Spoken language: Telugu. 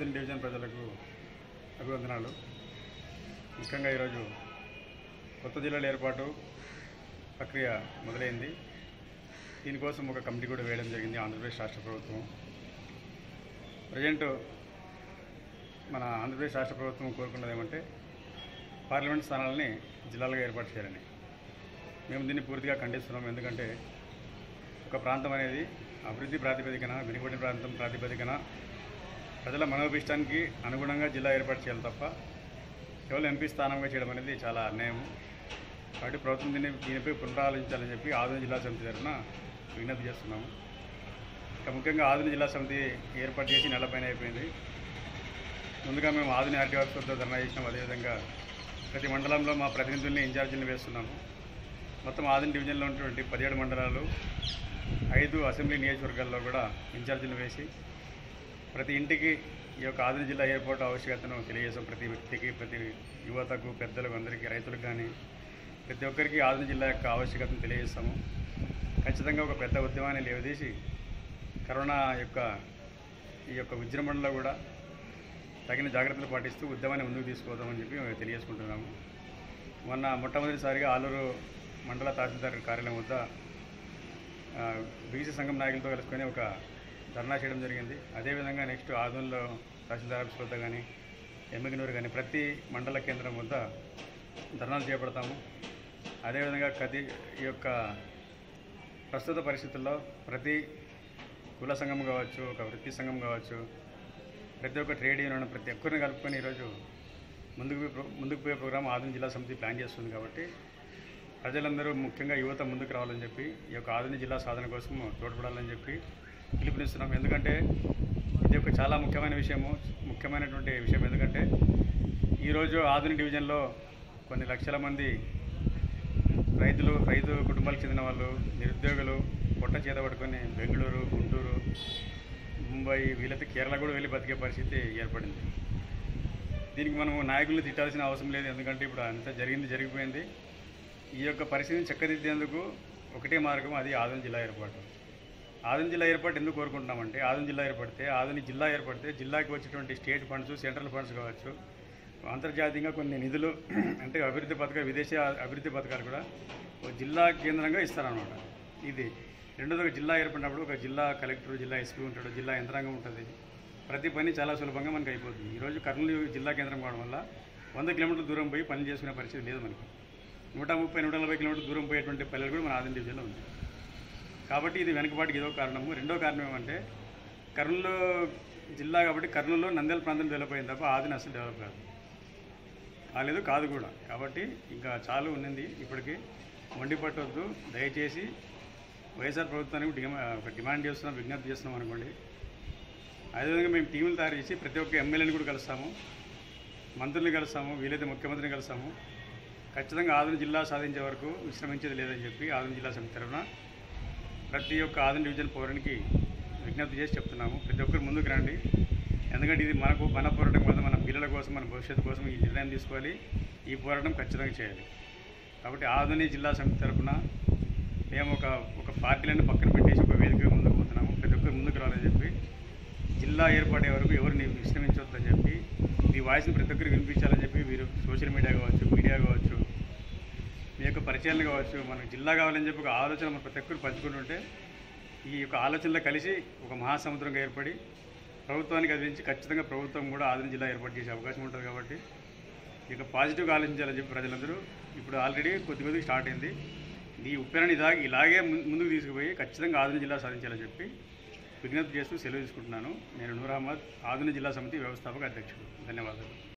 ఆదిని డివిజన్ ప్రజలకు అభివందనాలు ముఖ్యంగా ఈరోజు కొత్త జిల్లాల ఏర్పాటు ప్రక్రియ మొదలైంది దీనికోసం ఒక కమిటీ కూడా వేయడం జరిగింది ఆంధ్రప్రదేశ్ రాష్ట్ర ప్రభుత్వం ప్రజెంట్ మన ఆంధ్రప్రదేశ్ రాష్ట్ర ప్రభుత్వం కోరుకున్నది ఏమంటే పార్లమెంట్ స్థానాలని జిల్లాలుగా ఏర్పాటు చేయాలని మేము దీన్ని పూర్తిగా ఖండిస్తున్నాం ఎందుకంటే ఒక ప్రాంతం అనేది అభివృద్ధి ప్రాతిపదికన వెనుకబడిన ప్రాంతం ప్రాతిపదికన ప్రజల మనోభిష్టానికి అనుగుణంగా జిల్లా ఏర్పాటు చేయాలి తప్ప కేవలం ఎంపీ స్థానంగా చేయడం అనేది చాలా అన్యాయం కాబట్టి ప్రభుత్వం దీన్ని దీనిపై పునరాలోచించాలని చెప్పి ఆధునిక జిల్లా సమితి తరఫున విజ్ఞప్తి చేస్తున్నాము ఇంకా ముఖ్యంగా ఆధునిక జిల్లా సమితి ఏర్పాటు చేసి నెలపైన అయిపోయింది ముందుగా మేము ఆధునిక ఆర్టీ ఆఫీస్ వద్ద ధర్నా చేసినాం అదేవిధంగా ప్రతి మండలంలో మా ప్రతినిధుల్ని ఇన్ఛార్జీలను వేస్తున్నాము మొత్తం ఆదిన డివిజన్లో ఉన్నటువంటి పదిహేడు మండలాలు ఐదు అసెంబ్లీ నియోజకవర్గాల్లో కూడా ఇన్ఛార్జీలు వేసి ప్రతి ఇంటికి ఈ యొక్క ఆదిన జిల్లా ఏర్పాటు ఆవశ్యకతను తెలియజేసాం ప్రతి వ్యక్తికి ప్రతి యువతకు పెద్దలకు అందరికీ రైతులకు కానీ ప్రతి ఒక్కరికి ఆదిన జిల్లా యొక్క ఆవశ్యకతను తెలియజేస్తాము ఖచ్చితంగా ఒక పెద్ద ఉద్యమాన్ని లేవదీసి కరోనా యొక్క ఈ యొక్క విజృంభణలో కూడా తగిన జాగ్రత్తలు పాటిస్తూ ఉద్యమాన్ని ముందుకు తీసుకుపోతామని చెప్పి మేము తెలియజేసుకుంటున్నాము మొన్న మొట్టమొదటిసారిగా ఆలూరు మండల తహసీల్దార్ కార్యాలయం వద్ద ఆ, బీసీ సంఘం నాయకులతో కలుసుకొని ఒక ధర్నా చేయడం జరిగింది అదేవిధంగా నెక్స్ట్ ఆదోన్లో తహసీల్దార్ ఆఫీస్ వద్ద కానీ ఎమ్మిగనూరు కానీ ప్రతి మండల కేంద్రం వద్ద ధర్నాలు చేపడతాము అదేవిధంగా కది ఈ యొక్క ప్రస్తుత పరిస్థితుల్లో ప్రతి కుల సంఘం కావచ్చు ఒక వృత్తి సంఘం కావచ్చు ప్రతి ఒక్క ట్రేడ్ యూనియన్ ప్రతి ఒక్కరిని కలుపుకొని ఈరోజు ముందుకు పోయే ప్రో- ముందుకు పోయే ప్రోగ్రాం ఆధునిక జిల్లా సమితి ప్లాన్ చేస్తుంది కాబట్టి ప్రజలందరూ ముఖ్యంగా యువత ముందుకు రావాలని చెప్పి ఈ యొక్క ఆధునిక జిల్లా సాధన కోసం తోడ్పడాలని చెప్పి పిలుపునిస్తున్నాం ఎందుకంటే ఇది ఒక చాలా ముఖ్యమైన విషయము ముఖ్యమైనటువంటి విషయం ఎందుకంటే ఈరోజు ఆధునిక డివిజన్లో కొన్ని లక్షల మంది రైతులు రైతు కుటుంబాలకు చెందిన వాళ్ళు నిరుద్యోగులు పొట్ట చేత పట్టుకొని బెంగళూరు గుంటూరు ముంబై వీళ్ళతో కేరళ కూడా వెళ్ళి బతికే పరిస్థితి ఏర్పడింది దీనికి మనం నాయకుల్ని తిట్టాల్సిన అవసరం లేదు ఎందుకంటే ఇప్పుడు అంతా జరిగింది జరిగిపోయింది ఈ యొక్క పరిస్థితిని చక్కదిద్దేందుకు ఒకటే మార్గం అది ఆదం జిల్లా ఏర్పాటు ఆదం జిల్లా ఏర్పాటు ఎందుకు కోరుకుంటున్నామంటే ఆదం జిల్లా ఏర్పడితే ఆదని జిల్లా ఏర్పడితే జిల్లాకి వచ్చేటువంటి స్టేట్ ఫండ్స్ సెంట్రల్ ఫండ్స్ కావచ్చు అంతర్జాతీయంగా కొన్ని నిధులు అంటే అభివృద్ధి పథకాలు విదేశీ అభివృద్ధి పథకాలు కూడా ఒక జిల్లా కేంద్రంగా ఇస్తారనమాట ఇది రెండోది ఒక జిల్లా ఏర్పడినప్పుడు ఒక జిల్లా కలెక్టర్ జిల్లా ఎస్పీ ఉంటాడు జిల్లా యంత్రాంగం ఉంటుంది ప్రతి పని చాలా సులభంగా మనకు అయిపోతుంది ఈరోజు కర్నూలు జిల్లా కేంద్రం కావడం వల్ల వంద కిలోమీటర్ల దూరం పోయి పని చేసుకునే పరిస్థితి లేదు మనకి నూట ముప్పై నూట నలభై కిలోమీటర్ల దూరం పోయేటువంటి పల్లెలు కూడా మన ఆదిన డివిజన్లో ఉంది కాబట్టి ఇది వెనుకబాటుకి ఇదో కారణము రెండో కారణం ఏమంటే కర్నూలు జిల్లా కాబట్టి కర్నూలులో నంద్యాల ప్రాంతం డెవలప్ అయింది తప్ప ఆదిన అసలు డెవలప్ కాదు కాలేదు కాదు కూడా కాబట్టి ఇంకా చాలు ఉన్నది ఇప్పటికి మొండి పట్టొద్దు దయచేసి వైఎస్ఆర్ ప్రభుత్వానికి డిమా ఒక డిమాండ్ చేస్తున్నాం విజ్ఞప్తి చేస్తున్నాం అనుకోండి అదేవిధంగా మేము టీములు తయారు చేసి ప్రతి ఒక్క ఎమ్మెల్యేని కూడా కలుస్తాము మంత్రుల్ని కలుస్తాము వీలైతే ముఖ్యమంత్రిని కలుస్తాము ఖచ్చితంగా ఆదిన జిల్లా సాధించే వరకు విశ్రమించేది లేదని చెప్పి ఆదిన జిల్లా సమితి తరఫున ప్రతి ఒక్క ఆదిన డివిజన్ పౌరునికి విజ్ఞప్తి చేసి చెప్తున్నాము ప్రతి ఒక్కరు ముందుకు రండి ఎందుకంటే ఇది మనకు మన పోరాటం కోసం మన పిల్లల కోసం మన భవిష్యత్తు కోసం ఈ నిర్ణయం తీసుకోవాలి ఈ పోరాటం ఖచ్చితంగా చేయాలి కాబట్టి ఆధునిక జిల్లా సమితి తరఫున మేము ఒక ఒక పార్టీలను పక్కన పెట్టేసి ఒక వేదిక ముందుకు పోతున్నాము ప్రతి ఒక్కరు ముందుకు రావాలని చెప్పి జిల్లా ఏర్పడే వరకు ఎవరిని విశ్రమించవద్దని చెప్పి మీ వాయిస్ని ప్రతి ఒక్కరికి వినిపించాలని చెప్పి మీరు సోషల్ మీడియా కావచ్చు మీడియా కావచ్చు మీ యొక్క పరిచయాలు కావచ్చు మనకు జిల్లా కావాలని చెప్పి ఒక ఆలోచన మన ప్రతి ఒక్కరు పంచుకుంటుంటే ఈ యొక్క ఆలోచనలో కలిసి ఒక మహాసముద్రంగా ఏర్పడి ప్రభుత్వానికి అందించి ఖచ్చితంగా ప్రభుత్వం కూడా ఆదిన జిల్లా ఏర్పాటు చేసే అవకాశం ఉంటుంది కాబట్టి ఇక పాజిటివ్గా ఆలోచించాలని చెప్పి ప్రజలందరూ ఇప్పుడు ఆల్రెడీ కొద్ది కొద్దిగా స్టార్ట్ అయింది ఈ ఉప్పెనని ఇదా ఇలాగే ము- ముందుకు తీసుకుపోయి ఖచ్చితంగా ఆదిన జిల్లా సాధించాలని చెప్పి విజ్ఞప్తి చేస్తూ సెలవు తీసుకుంటున్నాను నేను నూర్ అహ్మద్ ఆదిన జిల్లా సమితి వ్యవస్థాపక అధ్యక్షుడు ధన్యవాదాలు